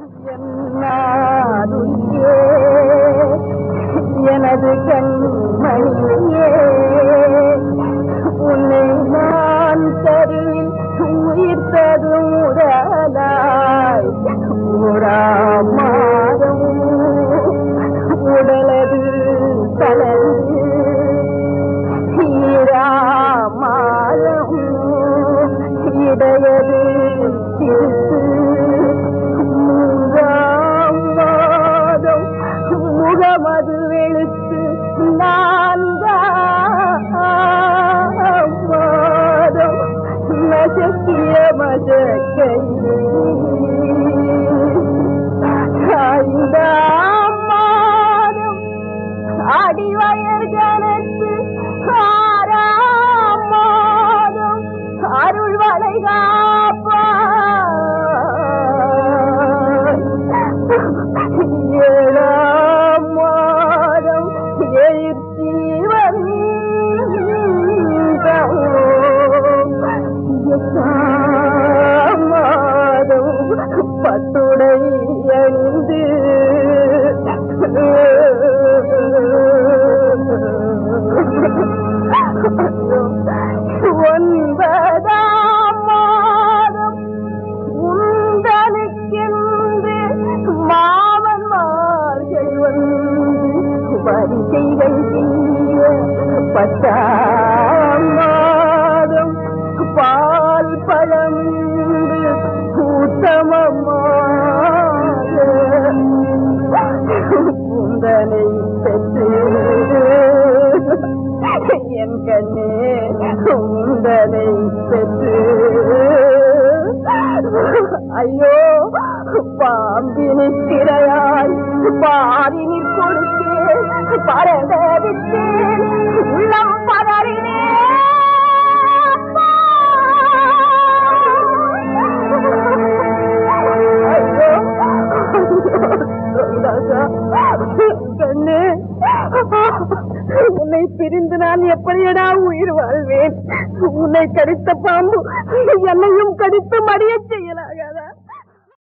என்னாருயிரே, எனது கண்மணியே உன்னை நான் தருவில் உயிர்த்தது முதலாய் ஊரா மாதம் உடலது கலந்து ஈரா மாதம் இடையது சிரித்து மூன்றாம் மாதம் முகமது வெளுத்து நான்காம் மாதம் நசக்கிய மசக்கை ஐந்தாம் மாதம் அடிவயர் ஜனத்து ஆறாம் மாதம் அருள் வளை ஏழாம் மாதம் எழுச்சி எட்டாம் மாதம் பட்டுடை அணிந்து ஒன்பதாம் மாதம் உங்களுக்கென்று மாமன்மார்கள் வந்து வரிசைகள் செய்ய பத்தாம் மாதம் பால் பழம் கூட்டமமாக குந்தனை பெற்று என் கண்ணே உந்தனை பெற்று ஐயோ பாம்பினி திரையாய் பாரினிற் கொடுத்தேன் பரதவித்தேன் உள்ளம் பதறினே ஐயோ கண்ணே உன்னை பிரிந்து நான் எப்படியடா உயிர் வாழ்வேன் உன்னை கடித்த பாம்பு என்னையும் கடித்து மடியச் செய்யலாகாதா